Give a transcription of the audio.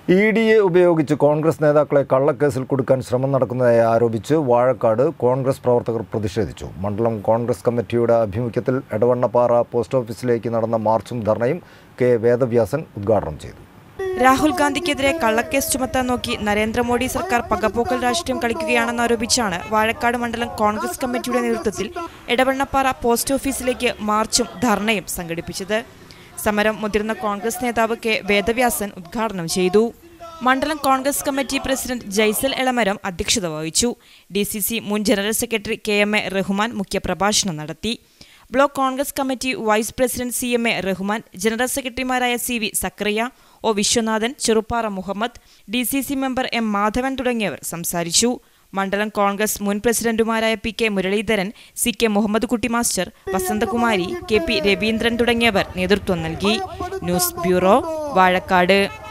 E ഡിയെ ഉപയോഗിച്ച് കോൺഗ്രസ് നേതാക്കളെ കള്ളക്കേസിൽ കൊടുക്കാൻ ശ്രമം നടക്കുന്നതായി ആരോപിച്ച് വാഴക്കാട് കോൺഗ്രസ് പ്രവർത്തകർ പ്രതിഷേധിച്ചു മണ്ഡലം കോൺഗ്രസ് കമ്മിറ്റിയുടെ ആഭിമുഖ്യത്തിൽ എടവണ്ണപ്പാറ പോസ്റ്റ് ഓഫീസിലേക്ക് നടന്ന മാർച്ചും ധർണയും കെ വേദവ്യാസൻ ഉദ്ഘാടനം ചെയ്തു രാഹുൽ ഗാന്ധിക്കെതിരെ കള്ളക്കേസ് ചുമത്താൻ നോക്കി നരേന്ദ്രമോദി സർക്കാർ പകപോക്കൽ രാഷ്ട്രീയം കളിക്കുകയാണെന്നാരോപിച്ചാണ് വാഴക്കാട് മണ്ഡലം കോൺഗ്രസ് കമ്മിറ്റിയുടെ നേതൃത്വത്തിൽ എടവണ്ണപ്പാറ പോസ്റ്റ് ഓഫീസിലേക്ക് മാർച്ചും ധർണയും സംഘടിപ്പിച്ചത് സമരം മുതിർന്ന കോൺഗ്രസ് നേതാവ് കെ വേദവ്യാസൻ ഉദ്ഘാടനം ചെയ്തു മണ്ഡലം കോൺഗ്രസ് കമ്മിറ്റി പ്രസിഡന്റ് ജൈസൽ എളമരം അധ്യക്ഷത വഹിച്ചു ഡി സി സി മുൻ general secretary K M A Rahman മുഖ്യപ്രഭാഷണം നടത്തി block Congress committee vice president C M A Rahman general സെക്രട്ടറിമാരായ C V Sakariya O Viswanathan Cheruppara Muhammad D C C member M Madhavan തുടങ്ങിയവർ സംസാരിച്ചു മണ്ഡലം കോൺഗ്രസ് മുൻ പ്രസിഡന്റുമാരായ P K Muraleedharan C K Muhammad Kutty master Vasanthakumari K P Raveendran തുടങ്ങിയവർ നേതൃത്വം നൽകി ന്യൂസ് ബ്യൂറോ വാഴക്കാട്